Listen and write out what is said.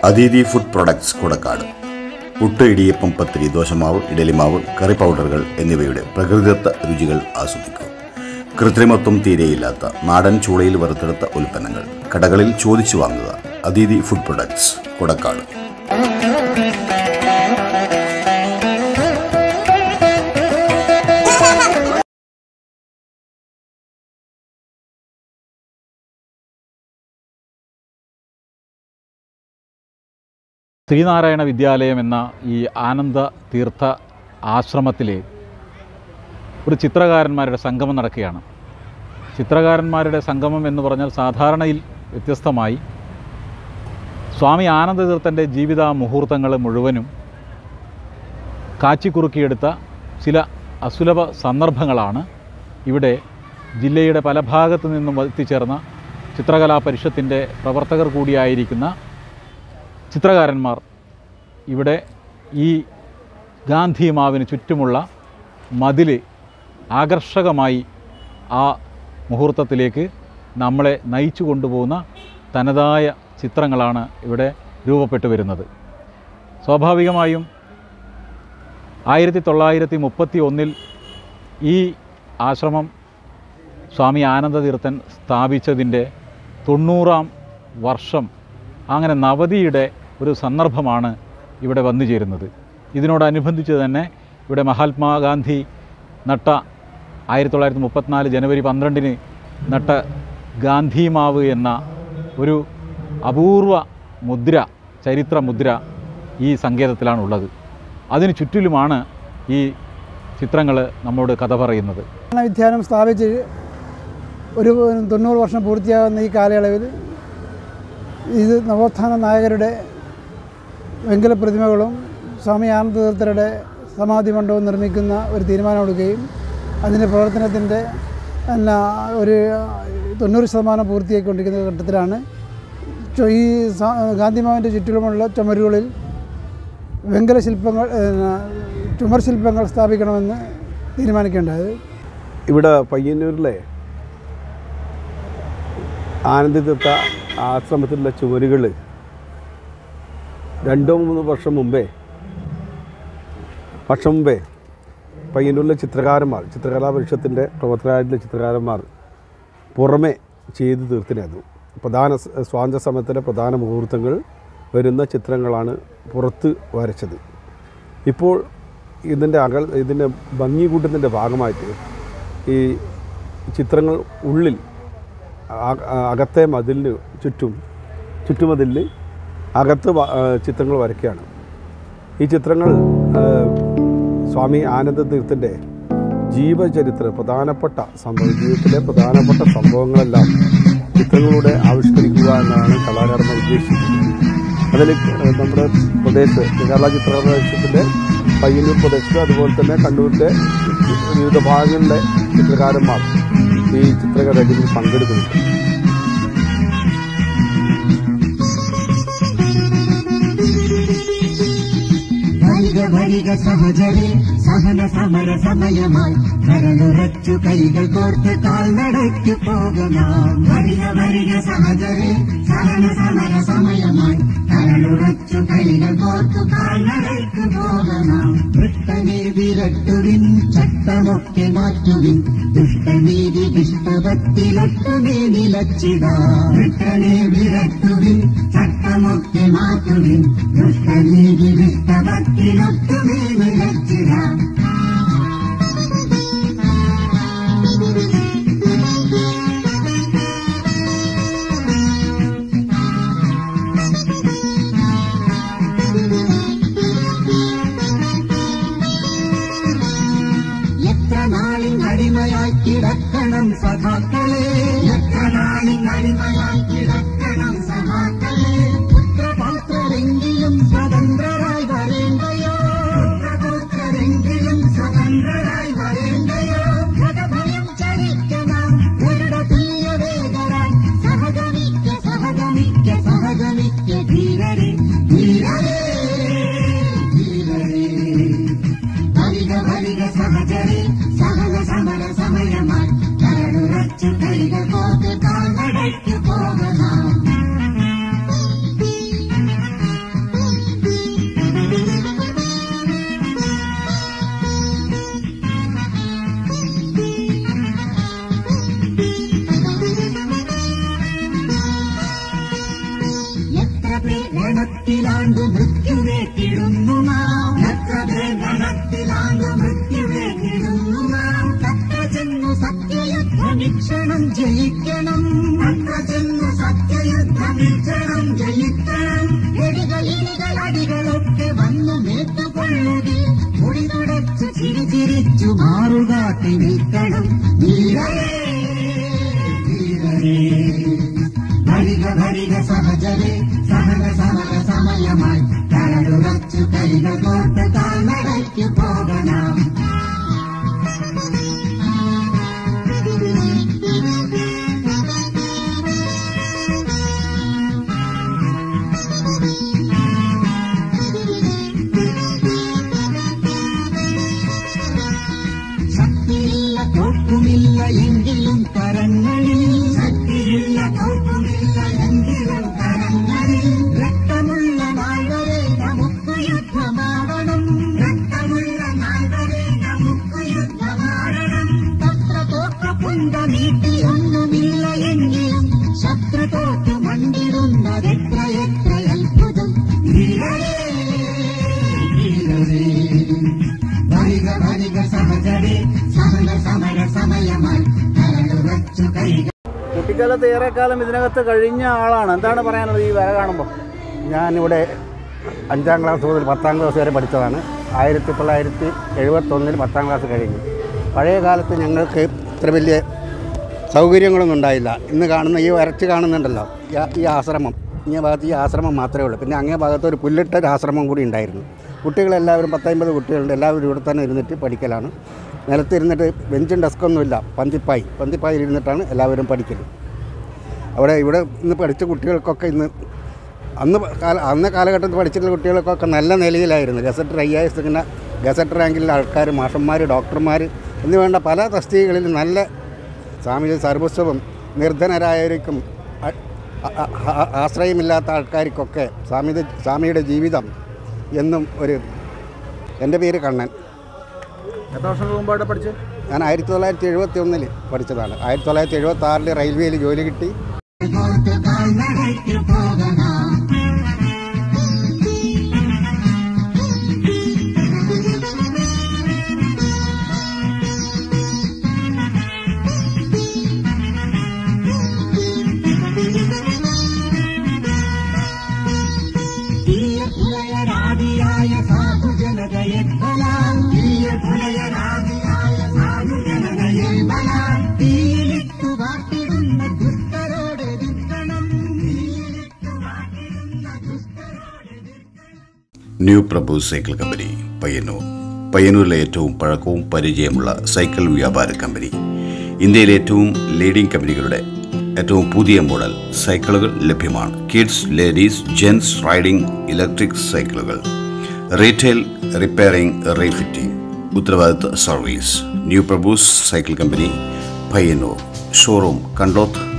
അതീതി food products Kudakkad puttu idiyappam pathiri ദോശമാവ് ഇഡലിമാവ് കറി പൗഡറുകൾ എന്നിവയുടെ പ്രകൃതിദത്ത രുചികൾ ആസ്വദിക്കൂ കൃത്രിമത്വം തീരെയില്ലാത്ത നാടൻ ചൂളയിൽ വറുത്തെടുത്ത ഉൽപ്പന്നങ്ങൾ കടകളിൽ ചോദിച്ചു വാങ്ങുക അതീതി ഫുഡ് പ്രൊഡക്ട്സ് കുടക്കാട് ശ്രീനാരായണ വിദ്യാലയം എന്ന ഈ ആനന്ദ തീർത്ഥ ആശ്രമത്തിൽ ഒരു ചിത്രകാരന്മാരുടെ സംഗമം നടക്കുകയാണ് ചിത്രകാരന്മാരുടെ സംഗമം എന്ന് പറഞ്ഞാൽ സാധാരണയിൽ വ്യത്യസ്തമായി സ്വാമി ആനന്ദതീർത്ഥൻ്റെ ജീവിത മുഹൂർത്തങ്ങൾ മുഴുവനും കാച്ചിക്കുറുക്കിയെടുത്ത ചില അസുലഭ സന്ദർഭങ്ങളാണ് ഇവിടെ ജില്ലയുടെ പല ഭാഗത്തു നിന്നും എത്തിച്ചേർന്ന ചിത്രകലാ പരിഷത്തിൻ്റെ പ്രവർത്തകർ കൂടിയായിരിക്കുന്ന ചിത്രകാരന്മാർ ഇവിടെ ഈ ഗാന്ധി മാവിന് ചുറ്റുമുള്ള മതിൽ ആകർഷകമായി ആ മുഹൂർത്തത്തിലേക്ക് നമ്മളെ നയിച്ചു കൊണ്ടുപോകുന്ന തനതായ ചിത്രങ്ങളാണ് ഇവിടെ രൂപപ്പെട്ടു വരുന്നത് സ്വാഭാവികമായും ആയിരത്തി തൊള്ളായിരത്തി മുപ്പത്തി ഒന്നിൽ ഈ ആശ്രമം സ്വാമി ആനന്ദതീർത്ഥൻ സ്ഥാപിച്ചതിൻ്റെ തൊണ്ണൂറാം വർഷം അങ്ങനെ നവതിയുടെ ഒരു സന്ദർഭമാണ് ഇവിടെ വന്നു ചേരുന്നത് ഇതിനോടനുബന്ധിച്ച് തന്നെ ഇവിടെ മഹാത്മാഗാന്ധി നട്ട ആയിരത്തി തൊള്ളായിരത്തി മുപ്പത്തിനാല് ജനുവരി പന്ത്രണ്ടിന് നട്ട ഗാന്ധി മാവ് എന്ന ഒരു അപൂർവ മുദ്ര ചരിത്ര മുദ്ര ഈ സങ്കേതത്തിലാണുള്ളത് അതിന് ചുറ്റിലുമാണ് ഈ ചിത്രങ്ങൾ നമ്മോട് കഥ പറയുന്നത് വിദ്യാലയം സ്ഥാപിച്ച് ഒരു തൊണ്ണൂറ് വർഷം പൂർത്തിയാകുന്ന ഈ കാലയളവിൽ ഇത് നവോത്ഥാന നായകരുടെ വെങ്കല പ്രതിമകളും സ്വാമി ആനന്ദതീർത്ഥരുടെ സമാധി മണ്ഡപവും നിർമ്മിക്കുന്ന ഒരു തീരുമാനമെടുക്കുകയും അതിൻ്റെ പ്രവർത്തനത്തിൻ്റെ എന്നാ ഒരു തൊണ്ണൂറ് ശതമാനം പൂർത്തിയായിക്കൊണ്ടിരിക്കുന്ന ഘട്ടത്തിലാണ് ചു- ഈ സ- ഗാന്ധിമാവിൻ്റെ ചുറ്റിലുമുള്ള ചുമരുകളിൽ വെങ്കല ശില്പങ്ങൾ എന്നാ, ചുമർ ശില്പങ്ങൾ സ്ഥാപിക്കണമെന്ന് തീരുമാനിക്കേണ്ടത് ഇവിടെ പയ്യന്നൂരിലെ ആനന്ദതീർത്ഥ ആശ്രമത്തിലുള്ള ചുമരുകൾ രണ്ടോ മൂന്നോ വർഷം മുമ്പേ വർഷം മുമ്പേ പയ്യന്നൂരിലെ ചിത്രകാരന്മാർ ചിത്രകലാ പരിഷത്തിൻ്റെ പ്രവർത്തകരായിട്ടുള്ള ചിത്രകാരന്മാർ പുറമെ ചെയ്തു തീർത്തിനായിരുന്നു പ്രധാന സ- സ്വാതന്ത്ര്യ സമയത്തിലെ പ്രധാന മുഹൂർത്തങ്ങൾ വരുന്ന ചിത്രങ്ങളാണ് പുറത്ത് വരച്ചത് ഇപ്പോൾ ഇതിൻ്റെ അകൽ ഇതിൻ്റെ ഭംഗി കൂട്ടുന്നതിൻ്റെ ഭാഗമായിട്ട് ഈ ചിത്രങ്ങൾ ഉള്ളിൽ അ- അ- അകത്തെ മതിലിന് ചുറ്റും ചുറ്റുമതിലിന് അകത്ത് വ- ആ, ചിത്രങ്ങൾ വരയ്ക്കുകയാണ് ഈ ചിത്രങ്ങൾ ആ, സ്വാമി ആനന്ദ തീർത്ഥൻ്റെ ജീവചരിത്ര പ്രധാനപ്പെട്ട സംഭവ ജീവിതത്തിലെ പ്രധാനപ്പെട്ട സംഭവങ്ങളെല്ലാം ചിത്രങ്ങളിലൂടെ ആവിഷ്കരിക്കുക എന്നാണ് കലാകാരന്മാർ ഉദ്ദേശിക്കുന്നത് അതിൽ നമ്മുടെ പ്രദേശത്ത് കേരള ചിത്രപ്രദേശത്തിൻ്റെ പയ്യന്നൂർ പ്രദേശത്ത് അതുപോലെ തന്നെ കണ്ണൂരിൻ്റെ വിവിധ ഭാഗങ്ങളിലെ ചിത്രകാരന്മാർ ഈ ചിത്രരചനയിൽ പങ്കെടുക്കുന്നുണ്ട് വരിക വരിക സഹചരി സഹന സമര സമയമായി കരളുറച്ചു കൈകൾ കോർത്ത് കാൽനടയ്ക്ക് പോകലാം വരിക വരിക സഹചരി സഹന സമര സമയമായി കരളുറച്ചു കൈകൾ കോർത്തു കാൽനടയ്ക്ക് പോകലാം വൃത്തനെ വിരട്ടുവിൻ ചട്ടമൊക്കെ മാറ്റുവിൻ ദുഷ്ടനീതി ദുഷ്ടഭക്തിലൊട്ടുമേ നിലച്ചിടാം വൃത്തനെ വിരട്ടുവിൻ ചട്ടമൊക്കെ മാറ്റുവിൻ ദുഷ്ടനീതി ദുഷ്ടഭക്തിലൊട്ടുമേ നിലച്ചിടാം എത്ര നാളിൻ അടിമയായി കിടക്കണം സഖാക്കളെ എത്ര നാളിൻ അടിമയായി കിടക്കണം സഖാക്കളെ പുത്രപൗത്രരെങ്കിലും സ്വതന്ത്രരായി വരേണ്ടയോ പുത്രപൗത്രരെങ്കിലും പേർ ഗണത്തിലാണ്ടു മൃത്യുവേ കിടുന്നു നാം എത്ര പേർ ഗണത്തിലാണ്ടു മൃത്യുവേ കിടുന്നു നാം തത്ര ചെന്നു സത്യയുദ്ധമിക്ഷണം ജയിക്കണം തത്ര ചെന്നു സത്യയുദ്ധമിക്ഷണം ജയിക്കണം എടികൾ ഇടികൾ അടികളൊക്കെ വന്നു മേത്തുകൊള്ളുകിൽ മുടി തുടച്ചു ചിരിച്ചിരിച്ചു മാറുകാട്ടി നിൽക്കണം വീരരേ വീരരേ ഭരിക ഭരിക സഹജരെ സഹന സമര സമയമായി കരടുറച്ചു കൈകൾ കോർത്ത് താഴ്ന്നടയ്ക്കു പോകണം ശക്തിയില്ല തോക്കുമില്ല എങ്കിലും കരങ്ങളിൽ ശക്തിയില്ല തോക്കുമില്ല എങ്കിലും കരങ്ങളിൽ രക്തമുള്ള നാൾ വരെ നമുക്ക് യുദ്ധമാവണം രക്തമുള്ള നാൾ വരെ നമുക്ക് യുദ്ധമാവണം തത്ര തോക്ക പുണ്ട നീട്ടിയൊന്നുമില്ല എങ്കിലും ശത്രു തോറ്റു മണ്ടിടുന്നതെത്ര എത്ര അത്ഭുതം വീരരേ വീരരേ ഭരിക ഭരിക സഹജരെ സമര സമര സമയമായി കരടുറച്ചു കൈകൾ കുട്ടിക്കാലത്ത് ഏറെക്കാലം ഇതിനകത്ത് കഴിഞ്ഞ ആളാണ് എന്താണ് പറയാനുള്ളത് ഈ വര കാണുമ്പോൾ ഞാനിവിടെ അഞ്ചാം ക്ലാസ് മുതൽ പത്താം ക്ലാസ് വരെ പഠിച്ചതാണ് ആയിരത്തി തൊള്ളായിരത്തി എഴുപത്തൊന്നിൽ പത്താം ക്ലാസ് കഴിഞ്ഞു പഴയ കാലത്ത് ഞങ്ങൾക്ക് ഇത്ര വലിയ സൗകര്യങ്ങളൊന്നും ഉണ്ടായില്ല ഇന്ന് കാണുന്ന ഈ വരച്ച് കാണുന്നുണ്ടല്ലോ ഈ ആ- ഈ ആശ്രമം ഈ ഭാഗത്ത് ഈ ആശ്രമം മാത്രമേ ഉള്ളൂ പിന്നെ അങ്ങേ ഭാഗത്ത് ഒരു പുല്ലിട്ട ഒരു ആശ്രമം കൂടി ഉണ്ടായിരുന്നു കുട്ടികളെല്ലാവരും പത്തമ്പത് കുട്ടികളുണ്ട് എല്ലാവരും ഇവിടെ തന്നെ ഇരുന്നിട്ട് പഠിക്കലാണ് നിലത്തിരുന്നിട്ട് ബെഞ്ചും ഡെസ്കൊന്നുമില്ല പന്തിപ്പായി പന്തിപ്പായി ഇരുന്നിട്ടാണ് എല്ലാവരും പഠിക്കൽ അവിടെ ഇവിടെ ഇന്ന് പഠിച്ച കുട്ടികൾക്കൊക്കെ ഇന്ന് അന്ന് കാല അന്ന കാലഘട്ടത്തിൽ പഠിച്ചിട്ടുള്ള കുട്ടികൾക്കൊക്കെ നല്ല നിലയിലായിരുന്നു ഗസറ്റർ ഐ എസ് ഇങ്ങനെ ഗസറ്റ് റാങ്കിലുള്ള ആൾക്കാർ മാഷന്മാർ ഡോക്ടർമാർ എന്ന് വേണ്ട പല തസ്തികകളിൽ നല്ല സ്വാമിയുടെ സർവസ്വവും നിർധനരായവർക്കും അ- അ- അ- ആശ്രയമില്ലാത്ത ആൾക്കാർക്കൊക്കെ സ്വാമിയുടെ സ്വാമിയുടെ ജീവിതം എന്നും ഒരു എൻ്റെ പേര് കണ്ണൻ എത്ര വർഷം മുമ്പായിട്ട് പഠിച്ച് ഞാൻ ആയിരത്തി തൊള്ളായിരത്തി എഴുപത്തി ഒന്നിൽ പഠിച്ചതാണ് ആയിരത്തി തൊള്ളായിരത്തി എഴുപത്തി ആറിൽ റെയിൽവേയിൽ ജോലി കിട്ടി കോർത്ത് കാൽനടയ്ക്കു പോകണം തീയപുലയരാദിയായ സാധുജനതയെ ബലാം തീയപുലയരാദിയായ സാധുജനതയെ ബലാം തീയിലിട്ടു വാട്ടിടുന്ന ദുഷ്ടരോട് എതിർക്കണം തീയിലിട്ടു വാട്ടിടുന്ന ദുഷ്ടരോട് new Prabhu cycle company Payyanur പയ്യന്നൂരിലെ ഏറ്റവും പഴക്കവും പരിചയമുള്ള സൈക്കിൾ വ്യാപാര കമ്പനി ഇന്ത്യയിലെ ഏറ്റവും ലീഡിംഗ് കമ്പനികളുടെ ഏറ്റവും പുതിയ മോഡൽ സൈക്കിളുകൾ ലഭ്യമാണ് kids ladies gents riding electric സൈക്കിളുകൾ റീറ്റെയിൽ റിപ്പയറിംഗ് റീഫിറ്റിംഗ് ഉത്തരവാദിത്ത service new Prabhu's cycle company Payyanur showroom Kandoth